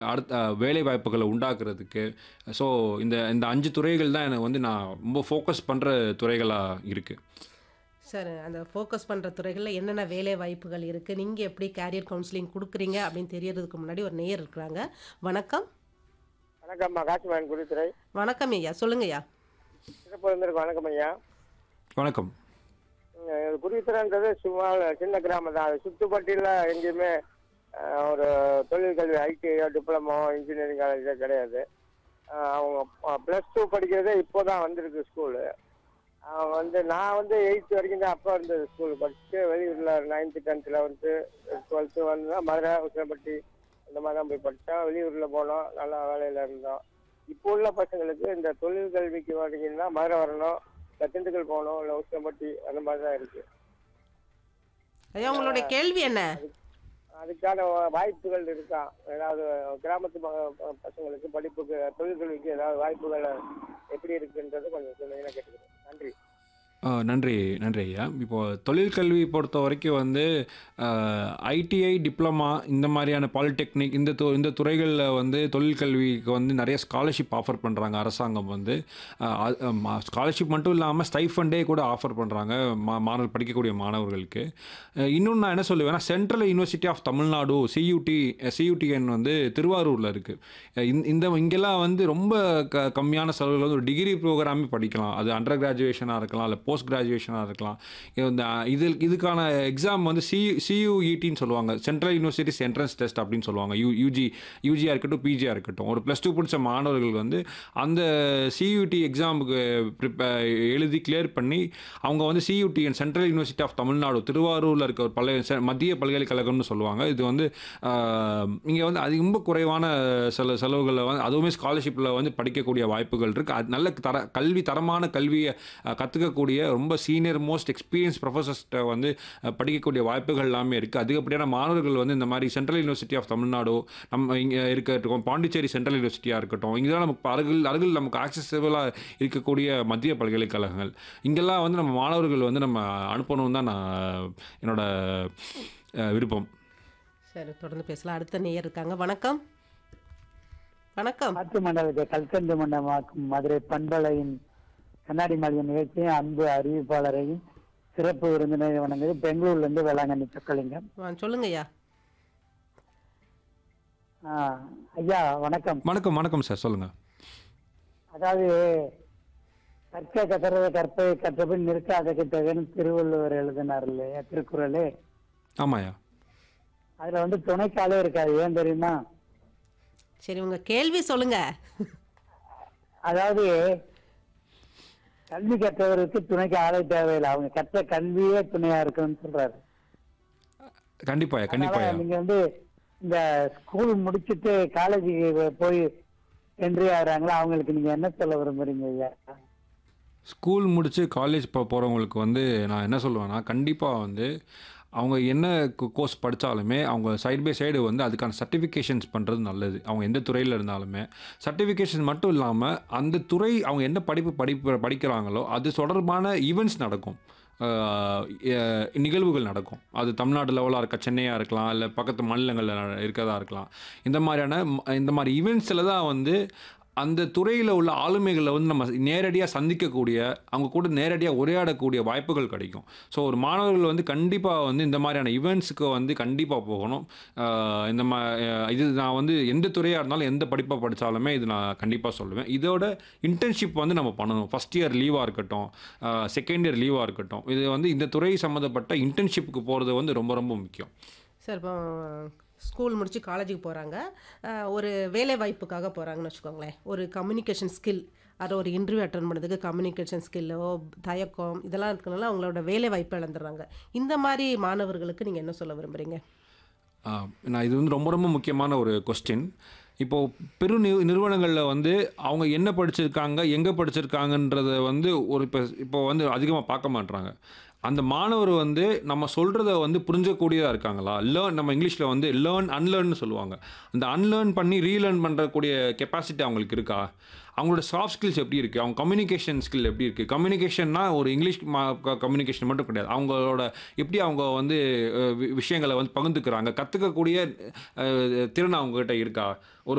அடுத்த வேலை வாய்ப்புகளை உண்டாக்குறதுக்கு ஸோ இந்த இந்த அஞ்சு துறைகள் தான் எனக்கு வந்து நான் ரொம்ப ஃபோக்கஸ் பண்ணுற துறைகளாக இருக்குது சார் அந்த ஃபோக்கஸ் பண்ணுற துறைகளில் என்னென்ன வேலை வாய்ப்புகள் இருக்குது நீங்கள் எப்படி கேரியர் கவுன்சிலிங் கொடுக்குறீங்க அப்படின்னு தெரியறதுக்கு முன்னாடி ஒரு நேயர் இருக்கிறாங்க வணக்கம் வணக்கம்மா காசிமாயன் குருத்துறை வணக்கம் ஐயா சொல்லுங்க ஐயா சிறப்பு இருந்திருக்கு வணக்கம் ஐயா வணக்கம் குருத்துறைன்றது சும்மா சின்ன கிராமம் தான் அது சுத்துப்பட்டியில் எங்கேயுமே அஹ், ஒரு தொழில் கல்வி ஐடிஐயோ டிப்ளமோ இன்ஜினியரிங் காலேஜோ கிடையாது அஹ், அவங்க ப்ளஸ் டூ படிக்கிறதே இப்போ தான் வந்திருக்கு ஸ்கூலு வந்து நான் வந்து எயித்து வரைக்கும் தான் அப்போ இருந்தது ஸ்கூல் படிச்சுட்டு வெளியூரில் நைன்த்து டென்த்து லெவன்த்து டுவெல்த்து வந்து மதுரை உசிலம்பட்டி இந்த மாதிரி தான் போய் படித்தோம் வெளியூரில் போனோம் நல்லா வேலையில் இருந்தோம் இப்போ உள்ள பசங்களுக்கு இந்த தொழில் கல்விக்கு வரீங்கன்னா மதுரை வரணும் இல்லை திண்டுக்கல் போகணும் இல்லை உசிலம்பட்டி அந்த மாதிரி தான் இருக்குது ஐயா உங்களுடைய கேள்வி என்ன அதுக்கான வாய்ப்புகள் இருக்கா ஏதாவது கிராமத்து ம- பசங்களுக்கு படிப்புக்கு தொழில்கல்விக்கு ஏதாவது வாய்ப்புகள் எப்படி இருக்குன்றது கொஞ்சம் சொன்னீங்கன்னா கேட்டுக்கிறேன் நன்றி ஆ, நன்றி நன்றி ஐயா இப்போ தொழிற்கல்வி பொறுத்த வரைக்கும் வந்து ஐடிஐ டிப்ளமா இந்த மாதிரியான பாலிடெக்னிக் இந்த து இந்த துறைகளில் வந்து தொழிற்கல்விக்கு வந்து நிறைய ஸ்காலர்ஷிப் ஆஃபர் பண்ணுறாங்க அரசாங்கம் வந்து ஸ்காலர்ஷிப் மட்டும் இல்லாமல் ஸ்டைஃபண்டே கூட ஆஃபர் பண்ணுறாங்க மா மாணவர் படிக்கக்கூடிய மாணவர்களுக்கு இன்னொன்று நான் என்ன சொல்லுவேன்னா central university of Tamil Nadu C U T C U T N வந்து திருவாரூரில் இருக்குது இந்த இங்கெல்லாம் வந்து ரொம்ப க கம்மியான செலவில் வந்து ஒரு டிகிரி ப்ரோக்ராமே படிக்கலாம் அது அண்டர் கிராஜுவேஷனாக இருக்கலாம் இல்லை போஸ்ட் கிராஜுவேஷனாக இருக்கலாம் இந்த இது இதுக்கான எக்ஸாம் வந்து சி சியூஇடின்னு சொல்லுவாங்க சென்ட்ரல் யூனிவர்சிட்டிஸ் என்ட்ரன்ஸ் டெஸ்ட் அப்படின்னு சொல்லுவாங்க யூ யூஜி யூஜியாக இருக்கட்டும் பிஜியாக இருக்கட்டும் ஒரு ப்ளஸ் டூ படித்த மாணவர்கள் வந்து அந்த சியூடி எக்ஸாமுக்கு ப்ரிப்பே எழுதி கிளியர் பண்ணி அவங்க வந்து C U T central university of Tamil Nadu திருவாரூரில் இருக்க ஒரு பல்கலை செ- மத்திய பல்கலைக்கழகம்னு சொல்லுவாங்க இது வந்து இங்கே வந்து அது ரொம்ப குறைவான செல செலவுகளில் வந்து அதுவுமே ஸ்காலர்ஷிப்பில் வந்து படிக்கக்கூடிய வாய்ப்புகள் இருக்குது அது நல்ல தர கல்வி தரமான கல்வியை கற்றுக்கக்கூடிய ரொம்ப சீனியர் மோஸ்ட் எக்ஸ்பீரியன்ஸ் ப்ரொஃபஸர்ஸ்கிட்ட வந்து அஹ், படிக்கக்கூடிய வாய்ப்புகள் எல்லாமே இருக்குது அதிகப்படியான மாணவர்கள் வந்து இந்த மாதிரி சென்ட்ரல் யூனிவர்சிட்டி ஆஃப் தமிழ்நாடு நம்ம இங்கே இருக்கட்டும் பாண்டிச்சேரி சென்ட்ரல் யூனிவர்சிட்டியாக இருக்கட்டும் இங்கெல்லாம் நமக்கு அருகில் அருகில் நமக்கு ஆக்சசபிளாக இருக்கக்கூடிய மத்திய பல்கலைக்கழகங்கள் இங்கெல்லாம் வந்து நம்ம மாணவர்கள் வந்து நம்ம அனுப்பணும் தான் நான் என்னோட அஹ், விருப்பம் சரி தொடர்ந்து பேசலாம் அடுத்த நேயர் இருக்காங்க வணக்கம் வணக்கம் காற்று மண்டலத்தை கல்கண்டு மண்டலமாக்கும் மதுரை பண்பலையின் கண்ணாடி மாளிகை நிகழ்ச்சியும் அன்பு அறிவிப்பாளரையும் சிறப்பு விருந்தினரை வணங்குது பெங்களூர்ல இருந்து வேளாங்கண்ணி சொக்கலிங்கம் ஆ, சொல்லுங்க ஐயா ஆ, ஐயா வணக்கம் வணக்கம் வணக்கம் சார் சொல்லுங்கள் அதாவது கற்க கத்துறத கற்பை கற்றபின் நிற்காத கிட்டகன்னு திருவள்ளுவர் எழுதினார் இல்லையா திருக்குறள் ஆமாயா அதுல வந்து துணைக்காலே இருக்காது ஏன் தெரியுமா சரி உங்க கேள்வி சொல்லுங்க அதாவது கல்வி கற்றவருக்கு துணைக்கு ஆளே தேவையில்லை அவங்க கற்ற கல்வியே துணையா இருக்குன்னு சொல்றாரு கண்டிப்பாயா கண்டிப்பாயா அதனால நீங்க வந்து இந்த ஸ்கூல் முடிச்சிட்டு காலேஜுக்கு போய் என்ட்ரி ஆகுறாங்களா அவங்களுக்கு நீங்க என்ன சொல்ல விரும்புறீங்க ஐயா ஸ்கூல் முடித்து காலேஜ் போ போகிறவங்களுக்கு வந்து நான் என்ன சொல்லுவேன்னா கண்டிப்பாக வந்து அவங்க என்ன கோர்ஸ் படித்தாலுமே அவங்க சைடு பை சைடு வந்து அதுக்கான சர்டிஃபிகேஷன்ஸ் பண்ணுறது நல்லது அவங்க எந்த துறையில் இருந்தாலுமே சர்டிஃபிகேஷன் மட்டும் இல்லாமல் அந்த துறை அவங்க என்ன படிப்பு படிப்பு படிக்கிறாங்களோ அது தொடர்பான ஈவெண்ட்ஸ் நடக்கும் ஆஹ் எ- நிகழ்வுகள் நடக்கும் அது தமிழ்நாடு லெவலாக இருக்க சென்னையாக இருக்கலாம் இல்லை பக்கத்து மாநிலங்களில் இருக்கிறதா இருக்கலாம் இந்த மாதிரியான ம- இந்த மாதிரி ஈவெண்ட்ஸில் தான் வந்து அந்த துறையில் உள்ள ஆளுமைகளை வந்து நம்ம நேரடியாக சந்திக்கக்கூடிய அவங்க கூட நேரடியாக உரையாடக்கூடிய வாய்ப்புகள் கிடைக்கும் ஸோ ஒரு மாணவர்கள் வந்து கண்டிப்பாக வந்து இந்த மாதிரியான ஈவெண்ட்ஸுக்கு வந்து கண்டிப்பாக போகணும் ஆஹ் இந்த மா ஆஹ் இது நான் வந்து எந்த துறையாக இருந்தாலும் எந்த படிப்பை படித்தாலுமே இது நான் கண்டிப்பாக சொல்லுவேன் இதோட இன்டர்ன்ஷிப் வந்து நம்ம பண்ணணும் ஃபஸ்ட் இயர் லீவாக இருக்கட்டும் செகண்ட் இயர் லீவாக இருக்கட்டும் இது வந்து இந்த துறை சம்மந்தப்பட்ட இன்டர்ன்ஷிப்புக்கு போகிறது வந்து ரொம்ப ரொம்ப முக்கியம் சார் இப்போ ஸ்கூல் முடிச்சு காலேஜுக்கு போகிறாங்க ஒரு வேலை வாய்ப்புக்காக போகிறாங்கன்னு வச்சுக்கோங்களேன் ஒரு கம்யூனிகேஷன் ஸ்கில் அதை ஒரு இன்டர்வியூ அட்டன் பண்ணுறதுக்கு கம்யூனிகேஷன் ஸ்கில்லோ தயக்கம் இதெல்லாம் இருக்கனால அவங்களோட வேலை வாய்ப்பை இழந்துடுறாங்க இந்த மாதிரி மாணவர்களுக்கு நீங்கள் என்ன சொல்ல விரும்புகிறீங்க ஆ, நான் இது வந்து ரொம்ப ரொம்ப முக்கியமான ஒரு கொஸ்டின் இப்போது பெரு நி நிறுவனங்களில் வந்து அவங்க என்ன படிச்சிருக்காங்க எங்கே படிச்சிருக்காங்கன்றத வந்து ஒரு இப்போ இப்போ வந்து அதிகமாக பார்க்க மாட்றாங்க அந்த மாணவர் வந்து நம்ம சொல்கிறத வந்து புரிஞ்சக்கூடியதாக இருக்காங்களா லேர்ன் நம்ம இங்கிலீஷில் வந்து லேர்ன் அன்லேர்ன்னு சொல்லுவாங்க அந்த அன்லேர்ன் பண்ணி ரீலேர்ன் பண்ணுறக்கூடிய கெப்பாசிட்டி அவங்களுக்கு இருக்கா அவங்களோட சாஃப்ட் ஸ்கில்ஸ் எப்படி இருக்குது அவங்க கம்யூனிகேஷன் ஸ்கில் எப்படி இருக்குது கம்யூனிகேஷன்னா ஒரு இங்கிலீஷ் கம்யூனிகேஷன் மட்டும் கிடையாது அவங்களோட எப்படி அவங்க வந்து அஹ், வி- விஷயங்களை வந்து பகிர்ந்துக்கிறாங்க கற்றுக்கக்கூடிய திறன் அவங்ககிட்ட இருக்கா ஒரு